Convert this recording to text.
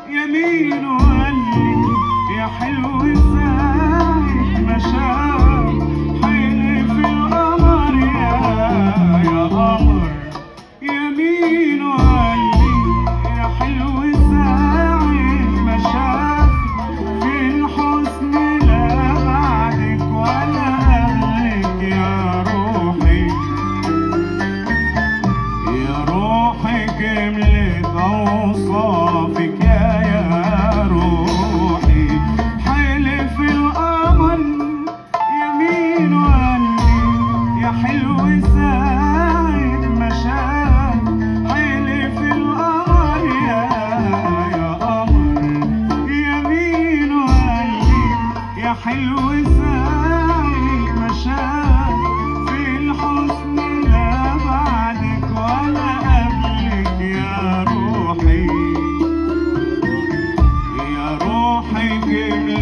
يمين وقال لي يا حلو ازاي ما شاف حلف القمر يا يا قمر يمين وقال لي يا حلو ازاي ما شاف في الحسن لا بعدك ولا قبلك يا روحي يا روحي كملت أوصافك يا يا روحي حلف القمر يمين وقال لي يا حلو ساعد ما شاف حلف القمر يا يا قمر يمين وقال لي يا حلو ساعد ما شاف في الحسن لا بعدك ولا قبلك يا روحي يا روحي جملة